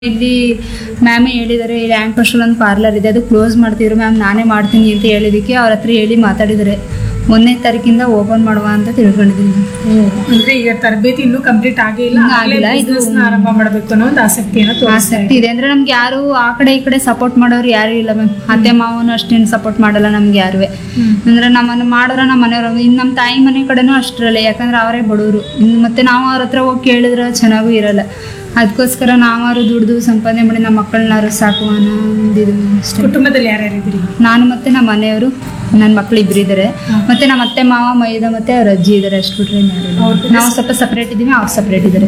ಇಲ್ಲಿ ಮ್ಯಾಮ್ ಹೇಳಿದ್ದಾರೆ ಇಲ್ಲಿ ಆ್ಯಂಡ್ ಪೋಸ್ಟಲ್ ಒಂದು ಪಾರ್ಲರ್ ಇದೆ ಅದು ಕ್ಲೋಸ್ ಮಾಡ್ತಿದ್ರು ಮ್ಯಾಮ್ ನಾನೇ ಮಾಡ್ತೀನಿ ಅಂತ ಹೇಳಿದಕ್ಕೆ ಅವ್ರ ಹತ್ರ ಹೇಳಿ ಮಾತಾಡಿದ್ದಾರೆ ಒಂದನೇ ತಾರೀಕಿಂದ ಓಪನ್ ಮಾಡುವ ಅಂತ ತಿಳ್ಕೊಂಡಿದ್ದೀನಿ ಅಂದ್ರೆ ಈಗ ತರಬೇತಿ ಇನ್ನೂ ಕಂಪ್ಲೀಟ್ ಆಗೇ ಇಲ್ಲ ಇನ್ನೂ ಆಗ್ಲೇ ಆಗಿಲ್ಲ, ಇದು- business ನ ಆರಂಭ ಮಾಡಬೇಕು ಅನ್ನೋ ಒಂದು ಆಸಕ್ತಿಯನ್ನು ತೋರಿಸ್ತಾ ಆಸಕ್ತಿ ಇದೆ ಅಂದ್ರೆ ನಮ್ಗೆ ಯಾರು ಆ ಕಡೆ ಈ ಕಡೆ ಸಪೋರ್ಟ್ ಮಾಡೋರು ಯಾರು ಇಲ್ಲ ಮ್ಯಾಮ್ ಅತ್ತೆ ಮಾವನು ಅಷ್ಟೇನು ಸಪೋರ್ಟ್ ಮಾಡಲ್ಲ ನಮ್ಗೆ ಯಾರು ಹ್ಮ್. ಅಂದ್ರೆ ನಮ್ಮನ್ನು ಮಾಡಿದ್ರೆ ನಮ್ಮ ಮನೆಯವ್ರು ಇನ್ನು ನಮ್ಮ ತಾಯಿ ಮನೆ ಕಡೆನೂ ಅಷ್ಟರಲ್ಲ ಯಾಕಂದ್ರೆ ಅವರೇ ಬಡವರು ಇನ್ನು ಮತ್ತೆ ನಾವು ಅವ್ರ ಹತ್ರ ಹೋಗಿ ಕೇಳಿದ್ರೆ ಚೆನ್ನಾಗೂ ಇರಲ್ಲ ಅದಕ್ಕೋಸ್ಕರ ನಾವಾರು ದುಡ್ದು ಸಂಪಾದನೆ ಮಾಡಿ ನಮ್ಮ ಮಕ್ಕಳನ್ನಾರು ಸಾಕುವ ಅನ್ನೋ ಒಂದು ಇದು ಅಷ್ಟೇ ಕುಟುಂಬದಲ್ಲಿ ಯಾರ್ಯಾರಿದ್ದೀರಿ ನಾನು ಮತ್ತೆ ನಮ್ಮ ಮನೆಯವರು ನನ್ನ ಮಕ್ಕಳು ಇಬ್ರು ಇದ್ದಾರೆ ಮತ್ತೆ ನಮ್ಮ ಅತ್ತೆ ಮಾವ ಮೈದ ಮತ್ತೆ ಅವ್ರ ಅಜ್ಜಿ ಇದ್ದಾರೆ ಅಷ್ಟು ಬಿಟ್ರೆ ಇನ್ಯಾರು ಇಲ್ಲ. ಅವ್ರು ನಾವು ಸ್ವಲ್ಪ ಸಪ್ರೇಟ್ ಇದ್ದೀವಿ ಅವ್ರು ಸಪ್ರೇಟ್ ಇದ್ದಾರೆ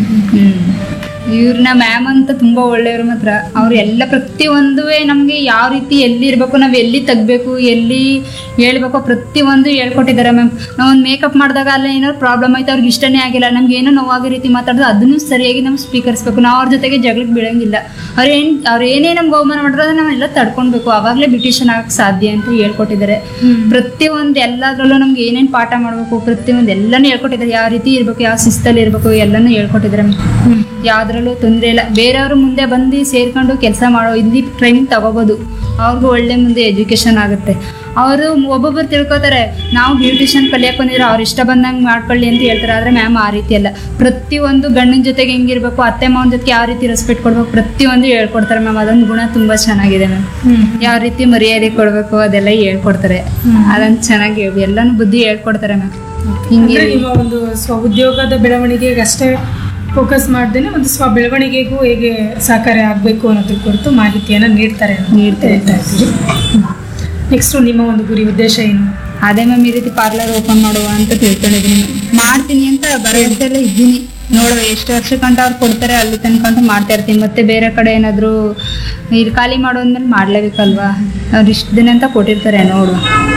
ಇವ್ರನ್ನ ಮ್ಯಾಮ್ ಅಂತ ತುಂಬಾ ಒಳ್ಳೆಯವರು ಮಾತ್ರ ಅವ್ರು ಎಲ್ಲ ಪ್ರತಿಯೊಂದು ನಮಗೆ ಯಾವ ರೀತಿ ಎಲ್ಲಿ ಇರಬೇಕು ನಾವು ಎಲ್ಲಿ ತೆಗ್ಬೇಕು ಎಲ್ಲಿ ಹೇಳ್ಬೇಕು ಪ್ರತಿಯೊಂದು ಹೇಳ್ಕೊಟ್ಟಿದ್ದಾರೆ ಮ್ಯಾಮ್ ನಾವು ಒಂದು ಮೇಕಪ್ ಮಾಡಿದಾಗ ಅಲ್ಲ ಏನಾದ್ರು ಪ್ರಾಬ್ಲಮ್ ಆಯ್ತು ಅವ್ರಿಗೆ ಇಷ್ಟನೇ ಆಗಿಲ್ಲ ನಮ್ಗೆ ಏನೋ ನೋವಾಗೋ ರೀತಿ ಮಾತಾಡೋದು ಅದನ್ನು ಸರಿಯಾಗಿ ನಾವು ಸ್ವೀಕರಿಸ್ಬೇಕು ನಾವು ಅವ್ರ ಜೊತೆಗೆ ಜಗಳಕ್ಕೆ ಬೀಳಂಗಿಲ್ಲ ಅವ್ರು ಏನು ಅವ್ರು ಏನೇ ನಮ್ಗೆ ಅವಮಾನ ಮಾಡಿದ್ರೆ ಅದನ್ನ ನಾವೆಲ್ಲ ತಡ್ಕೊಳ್ಬೇಕು ಆವಾಗಲೇ ಬ್ಯೂಟಿಷನ್ ಆಗಕ್ಕೆ ಸಾಧ್ಯ ಅಂತ ಹೇಳ್ಕೊಟ್ಟಿದ್ದಾರೆ ಪ್ರತಿಯೊಂದು ಎಲ್ಲದರಲ್ಲೂ ನಮ್ಗೆ ಏನೇನು ಪಾಠ ಮಾಡಬೇಕು ಪ್ರತಿಯೊಂದು ಎಲ್ಲನೂ ಹೇಳ್ಕೊಟ್ಟಿದ್ದಾರೆ ಯಾವ ರೀತಿ ಇರಬೇಕು ಯಾವ ಶಿಸ್ತಲ್ಲಿ ಇರಬೇಕು ಎಲ್ಲನೂ ಹೇಳ್ಕೊಟ್ಟಿದ್ದಾರೆ ಯಾವ್ದ್ರಲ್ಲೂ ತೊಂದರೆ ಇಲ್ಲ ಬೇರೆಯವರು ಮುಂದೆ ಬಂದು ಸೇರ್ಕೊಂಡು ಕೆಲಸ ಮಾಡೋ ಇಲ್ಲಿ ಟ್ರೈನಿಂಗ್ ತಗೋಬೋದು ಅವ್ರಿಗೂ ಒಳ್ಳೆ ಮುಂದೆ ಎಜುಕೇಶನ್ ಆಗುತ್ತೆ ಅವರು ಒಬ್ಬೊಬ್ಬರು ತಿಳ್ಕೊತಾರೆ ನಾವು ಬ್ಯೂಟಿಷಿಯನ್ ಕಲಿಯಕ್ಕೆ ಬಂದಿರೋ ಅವ್ರು ಇಷ್ಟ ಬಂದಂಗೆ ಮಾಡ್ಕೊಳ್ಳಿ ಅಂತ ಹೇಳ್ತಾರೆ ಆದರೆ ಮ್ಯಾಮ್ ಆ ರೀತಿ ಅಲ್ಲ ಪ್ರತಿಯೊಂದು ಗಂಡನ ಜೊತೆಗೆ ಹೆಂಗಿರ್ಬೇಕು ಅತ್ತೆ ಮಾವನ ಜೊತೆಗೆ ಯಾವ ರೀತಿ ರೆಸ್ಪೆಕ್ಟ್ ಕೊಡ್ಬೇಕು ಪ್ರತಿಯೊಂದು ಹೇಳ್ಕೊಡ್ತಾರೆ ಮ್ಯಾಮ್ ಅದೊಂದು ಗುಣ ತುಂಬ ಚೆನ್ನಾಗಿದೆ ಮ್ಯಾಮ್ ಯಾವ ರೀತಿ ಮರ್ಯಾದೆ ಕೊಡಬೇಕು ಅದೆಲ್ಲ ಹೇಳ್ಕೊಡ್ತಾರೆ ಅದೊಂದು ಚೆನ್ನಾಗಿ ಎಲ್ಲನೂ ಬುದ್ಧಿ ಹೇಳ್ಕೊಡ್ತಾರೆ ಮ್ಯಾಮ್ ಹಿಂಗೆ ಅಂದ್ರೆ ನಿಮ್ಮ ಒಂದು ಸ್ವ ಉದ್ಯೋಗದ ಬೆಳವಣಿಗೆಗೆ ಅಷ್ಟೇ ಫೋಕಸ್ ಮಾಡ್ದೇನೆ ಒಂದು ಸ್ವ ಬೆಳವಣಿಗೆಗೂ ಹೇಗೆ ಸಹಕಾರ ಆಗಬೇಕು ಅನ್ನೋದ್ರ ಕುರಿತು ಮಾಹಿತಿಯನ್ನು ನೀಡ್ತಾರೆ ಅಂತ ನೀಡ್ತಾರೆ. ಹೇಳ್ತಾ ಇದ್ದೀರಿ ನೆಕ್ಸ್ಟ್ ನಿಮ್ಮ ಒಂದು ಗುರಿ ಉದ್ದೇಶ ಏನು ಅದೇ ಮ್ಯಾಮ್ ಈ ರೀತಿ ಪಾರ್ಲರ್ ಓಪನ್ ಮಾಡುವ ಅಂತ ತಿಳ್ಕೊಂಡಿದ್ದೀನಿ ಮಾಡ್ತೀನಿ ಅಂತ ಭರವಸೆಲ್ಲ ಇದ್ದೀನಿ ನೋಡುವ ಎಷ್ಟು ವರ್ಷಕ್ಕಂತ ಅವ್ರು ಕೊಡ್ತಾರೆ ಅಲ್ಲಿ ತನಕ ಅಂತ ಮಾಡ್ತಾ ಇರ್ತೀನಿ ಮತ್ತೆ ಬೇರೆ ಕಡೆ ಏನಾದರೂ ಇಲ್ಲಿ ಖಾಲಿ ಮಾಡೋದ್ಮೇಲೆ ಮಾಡಲೇಬೇಕಲ್ವಾ ಅವ್ರು ಇಷ್ಟು ದಿನ ಅಂತ ಕೊಟ್ಟಿರ್ತಾರೆ ನೋಡುವ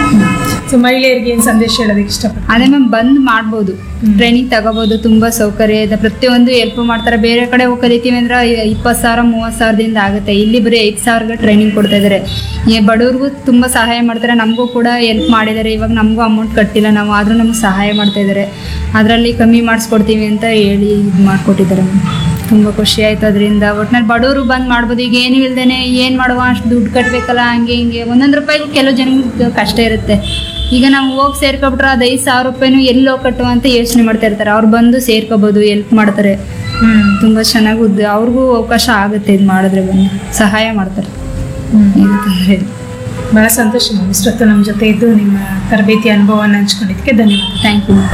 ಸೊ ಮಹಿಳೆಯರಿಗೆ ಏನು ಸಂದೇಶ ಹೇಳೋದಕ್ಕೆ ಇಷ್ಟಪಡ್ತೀನಿ ಅದೇ ಮ್ಯಾಮ್ ಬಂದು ಮಾಡ್ಬೋದು ಟ್ರೈನಿಂಗ್ ತಗೋಬೋದು ತುಂಬ ಸೌಕರ್ಯ ಇದೆ ಪ್ರತಿಯೊಂದು ಹೆಲ್ಪ್ ಮಾಡ್ತಾರೆ ಬೇರೆ ಕಡೆ ಹೋಗಿ ಕಲಿತೀವಿ ಅಂದ್ರೆ ಇಪ್ಪತ್ತು ಸಾವಿರ ಮೂವತ್ತು ಸಾವಿರದಿಂದ ಆಗುತ್ತೆ ಇಲ್ಲಿ ಬರೀ ಐದು ಸಾವಿರಗೆ ಟ್ರೈನಿಂಗ್ ಕೊಡ್ತಾ ಇದ್ದಾರೆ ಈ ಬಡವ್ರಿಗೂ ತುಂಬ ಸಹಾಯ ಮಾಡ್ತಾರೆ ನಮಗೂ ಕೂಡ ಹೆಲ್ಪ್ ಮಾಡಿದ್ದಾರೆ ಇವಾಗ ನಮಗೂ ಅಮೌಂಟ್ ಕಟ್ಟಿಲ್ಲ ನಾವು ಆದರೂ ನಮ್ಗೆ ಸಹಾಯ ಮಾಡ್ತಾ ಇದ್ದಾರೆ ಅದರಲ್ಲಿ ಕಮ್ಮಿ ಮಾಡಿಸ್ಕೊಡ್ತೀವಿ ಅಂತ ಹೇಳಿ ಇದು ಮಾಡಿಕೊಟ್ಟಿದ್ದಾರೆ ಮ್ಯಾಮ್ ತುಂಬ ಖುಷಿ ಆಯ್ತು ಅದರಿಂದ ಒಟ್ನಲ್ಲಿ ಬಡವರು ಬಂದು ಮಾಡ್ಬೋದು ಈಗ ಏನು ಇಲ್ದೇನೆ ಏನು ಮಾಡುವ ಅಷ್ಟು ದುಡ್ಡು ಕಟ್ಟಬೇಕಲ್ಲ ಹಂಗೆ ಹಿಂಗೆ ಒಂದೊಂದು ರೂಪಾಯಿಗೂ ಕೆಲವು ಜನಕ್ಕೆ ಕಷ್ಟ ಇರುತ್ತೆ ಈಗ ನಾವು ಹೋಗಿ ಸೇರ್ಕೊಬಿಟ್ರೆ ಅದು ಐದು ಸಾವಿರ ರೂಪಾಯಿನೂ ಎಲ್ಲಿ ಹೋಗಿ ಕಟ್ಟುವ ಅಂತ ಯೋಚನೆ ಮಾಡ್ತಾ ಇರ್ತಾರೆ ಅವ್ರು ಬಂದು ಸೇರ್ಕೋಬೋದು ಹೆಲ್ಪ್ ಮಾಡ್ತಾರೆ ತುಂಬ ಚೆನ್ನಾಗಿ ಉದ್ದ ಅವ್ರಿಗೂ ಅವಕಾಶ ಆಗುತ್ತೆ ಇದು ಮಾಡಿದ್ರೆ ಬಂದು ಸಹಾಯ ಮಾಡ್ತಾರೆ ಏನು ತೊಂದರೆ ಇಲ್ಲ ಬಹಳ ಸಂತೋಷ ಮ್ಯಾಮ್ ಇಷ್ಟೊತ್ತು ನಮ್ಮ ಜೊತೆ ಇದ್ದು ನಿಮ್ಮ ತರಬೇತಿ ಅನುಭವವನ್ನು ಹಂಚ್ಕೊಂಡಿದ್ದಕ್ಕೆ ಧನ್ಯವಾದ ಥ್ಯಾಂಕ್ ಯು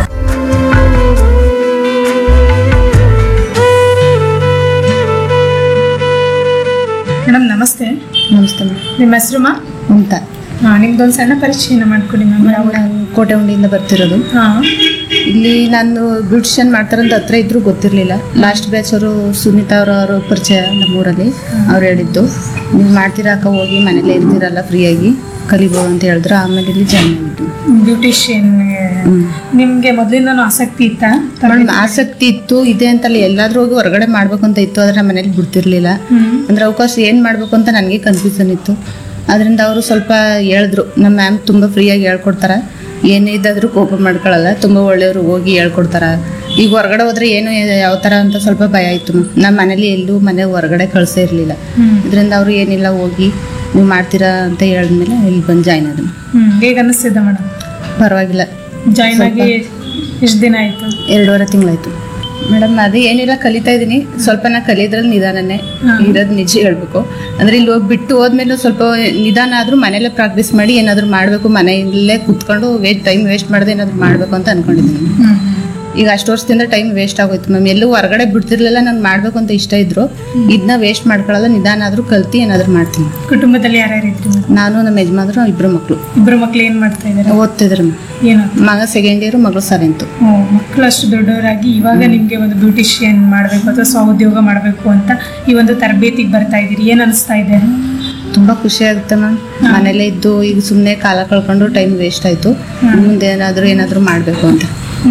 ಮೇಡಮ್ ನಮಸ್ತೆ ನಮಸ್ತೆ ನಿಮ್ಮ ಹೆಸರು ಮಾ ಅಂತ ಹಾಂ ನಿಮ್ದೊಂದು ಸಣ್ಣ ಪರಿಚಯನ ಮಾಡ್ಕೊಡಿ ಮ್ಯಾಮ್ ನಾನು ಕೋಟೆ ಉಂಡಿಯಿಂದ ಬರ್ತಿರೋದು ಹಾಂ ಇಲ್ಲಿ ನಾನು ಬ್ಯೂಟಿಷಿಯನ್ ಮಾಡ್ತಾರಂತ ಹತ್ರ ಇದ್ರು ಗೊತ್ತಿರಲಿಲ್ಲ ಲಾಸ್ಟ್ ಬ್ಯಾಚ್ ಅವರು ಸುನೀತಾ ಅವರ ಅವರು ಪರಿಚಯ ನಮ್ಮೂರಲ್ಲಿ ಅವ್ರು ಹೇಳಿದ್ದು ನೀವು ಮಾಡ್ತೀರಾ ಅಕ್ಕ ಹೋಗಿ ಮನೇಲೇ ಇರ್ತೀರಲ್ಲ ಫ್ರೀಯಾಗಿ ಕಲಿಬೋದು ಅಂತ ಹೇಳಿದ್ರು ಆಮೇಲೆ ಇಲ್ಲಿ ಜಾಯ್ನ್ ಆಗಿದ್ದು ಬ್ಯೂಟಿಷಿಯನ್ ಹ್ಮ್. ನಿಮ್ಗೆ ಮೊದಲಿಂದನೂ ಆಸಕ್ತಿ ಇತ್ತಾ ಮೇಡಮ್ ಆಸಕ್ತಿ ಇತ್ತು ಇದೆ ಅಂತಲ್ಲ ಎಲ್ಲಾದ್ರೂ ಹೋಗಿ ಹೊರಗಡೆ ಮಾಡ್ಬೇಕು ಅಂತ ಇತ್ತು ಆದ್ರೆ ನಮ್ಮ ಮನೇಲಿ ಬಿಡ್ತಿರ್ಲಿಲ್ಲ ಹ್ಮ್. ಅಂದ್ರೆ ಅವಕಾಶ ಏನು ಮಾಡಬೇಕು ಅಂತ ನನಗೆ ಕನ್ಫ್ಯೂಷನ್ ಇತ್ತು ಅದರಿಂದ ಅವರು ಸ್ವಲ್ಪ ಹೇಳಿದ್ರು ನಮ್ಮ ಮ್ಯಾಮ್ ತುಂಬ ಫ್ರೀಯಾಗಿ ಹೇಳ್ಕೊಡ್ತಾರೆ ಏನೇ ಇದ್ದಾದ್ರೂ ಕೋಪ ಮಾಡ್ಕೊಳ್ಳಲ್ಲ ತುಂಬ ಒಳ್ಳೆಯವರು ಹೋಗಿ ಹೇಳ್ಕೊಡ್ತಾರೆ ಈಗ ಹೊರಗಡೆ ಹೋದ್ರೆ ಏನು ಯಾವ ಥರ ಅಂತ ಸ್ವಲ್ಪ ಭಯ ಆಯಿತು ನಮ್ಮ ಮನೇಲಿ ಎಲ್ಲೂ ಮನೆ ಹೊರಗಡೆ ಕಳಿಸೇ ಇರಲಿಲ್ಲ ಹ್ಮ್. ಇದರಿಂದ ಅವರು ಏನಿಲ್ಲ ಹೋಗಿ ನೀವು ಮಾಡ್ತೀರಾ ಅಂತ ಹೇಳಿದ್ಮೇಲೆ ಇಲ್ಲಿ ಬಂದು ಜಾಯ್ನ್ ಆದ್ರು ಹ್ಮ್ ಹೇಗೆ ಅನ್ನಿಸ್ತಿದೆ ಮೇಡಮ್ ಪರವಾಗಿಲ್ಲ ಜಾಯ್ನ್ ಆಗಿ ಎಷ್ಟು ದಿನ ಆಯ್ತು ಎರಡೂವರೆ ತಿಂಗಳಾಯ್ತು ಮೇಡಮ್ ಅದೇ ಏನಿಲ್ಲ ಕಲಿತಾ ಇದ್ದೀನಿ ಸ್ವಲ್ಪ ನಾ ಕಲಿಯೋದ್ರಲ್ಲಿ ನಿಧಾನನೇ ಹಾ. ಇರೋದು ನಿಜ ಹೇಳ್ಬೇಕು ಅಂದ್ರೆ ಇಲ್ಲಿ ಹೋಗಿ ಬಿಟ್ಟು ಹೋದ್ಮೇಲೆ ಸ್ವಲ್ಪ ನಿಧಾನ ಆದ್ರೂ ಮನೇಲೆ ಪ್ರಾಕ್ಟೀಸ್ ಮಾಡಿ ಏನಾದ್ರು ಮಾಡಬೇಕು ಮನೆಯಲ್ಲೇ ಕುತ್ಕೊಂಡು ವೇಸ್ಟ್ ಟೈಮ್ ವೇಸ್ಟ್ ಮಾಡದೆ ಏನಾದ್ರು ಮಾಡಬೇಕು ಅಂತ ಅನ್ಕೊಂಡಿದ್ದೀನಿ ಈಗ ಅಷ್ಟು ವರ್ಷದಿಂದ ಟೈಮ್ ವೇಸ್ಟ್ ಆಗೋಯ್ತು ಮ್ಯಾಮ್ ಎಲ್ಲೂ ಹೊರಗಡೆ ಬಿಡ್ತಿರ್ಲಿಲ್ಲ ನಾನು ಮಾಡಬೇಕು ಅಂತ ಇಷ್ಟ ಇದ್ರು ಇದನ್ನ ವೇಸ್ಟ್ ಮಾಡ್ಕೊಳ್ಳಲ್ಲ ನಿಧಾನ ಆದ್ರೂ ಕಲ್ತಿ ಏನಾದ್ರು ಮಾಡ್ತೀನಿ ಕುಟುಂಬದಲ್ಲಿ ಯಾರ್ಯಾರು ಇದ್ರಿ ಮೇಡಮ್ ನಾನು ನಮ್ಮ ಯಜಮಾನ್ರು ಇಬ್ರು ಮಕ್ಕಳು ಇಬ್ರು ಮಕ್ಳು ಏನ್ ಮಾಡ್ತಾ ಇದಾರೆ ಓದ್ತಿದ್ರು ಏನು ಮಗ ಸೆಕೆಂಡ್ ಇಯರ್ ಮಗಳು ಸೆವೆಂತು ಮಕ್ಕಳು ಅಷ್ಟು ದೊಡ್ಡವರಾಗಿ ಇವಾಗ ನಿಮ್ಗೆ ಒಂದು ಬ್ಯೂಟಿಷಿಯನ್ ಮಾಡಬೇಕು ಅಥವಾ ಸ್ವ ಉದ್ಯೋಗ ಮಾಡಬೇಕು ಅಂತ ಈ ಒಂದು ತರಬೇತಿಗೆ ಬರ್ತಾ ಇದ್ದೀರಿ ಏನ್ ಅನಿಸ್ತಾ ಇದೆ ತುಂಬಾ ಖುಷಿ ಆಗುತ್ತೆ ಮ್ಯಾಮ್ ಮನೇಲೇ ಇದ್ದು ಈಗ ಸುಮ್ಮನೆ ಕಾಲ ಕಳ್ಕೊಂಡು ಟೈಮ್ ವೇಸ್ಟ್ ಆಯ್ತು ಮುಂದೆ ಏನಾದರೂ ಏನಾದರೂ ಮಾಡಬೇಕು ಅಂತ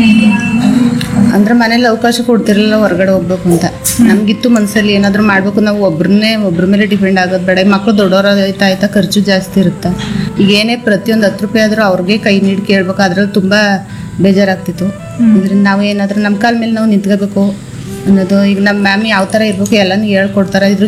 ಅಂದ್ರೆ ಮನೇಲಿ ಅವಕಾಶ ಕೊಡ್ತಿರ್ಲಿಲ್ಲ ಹೊರಗಡೆ ಹೋಗ್ಬೇಕು ಅಂತ ನಮ್ಗಿತ್ತು ಮನಸ್ಸಲ್ಲಿ ಏನಾದರೂ ಮಾಡಬೇಕು ನಾವು ಒಬ್ರನ್ನೇ ಒಬ್ರ ಮೇಲೆ ಡಿಪೆಂಡ್ ಆಗೋದು ಬೇಡ ಮಕ್ಕಳು ದೊಡ್ಡವ್ರ ಆಯ್ತಾ ಆಯ್ತಾ ಖರ್ಚು ಜಾಸ್ತಿ ಇರುತ್ತೆ ಈಗ ಏನೇ ಪ್ರತಿಯೊಂದು ಹತ್ತು ರೂಪಾಯಿ ಆದರೂ ಅವ್ರಿಗೆ ಕೈ ನೀಡಿ ಕೇಳ್ಬೇಕು ಅದ್ರಲ್ಲಿ ತುಂಬ ಬೇಜಾರಾಗ್ತಿತ್ತು ಇದರಿಂದ ನಾವು ಏನಾದರೂ ನಮ್ಮ ಕಾಲ ಮೇಲೆ ನಾವು ನಿಂತ್ಕೋಬೇಕು ಅನ್ನೋದು ಈಗ ನಮ್ಮ ಮ್ಯಾಮ್ ಯಾವ ಥರ ಇರ್ಬೇಕು ಎಲ್ಲನೂ ಹೇಳ್ಕೊಡ್ತಾರೆ ಇದ್ರ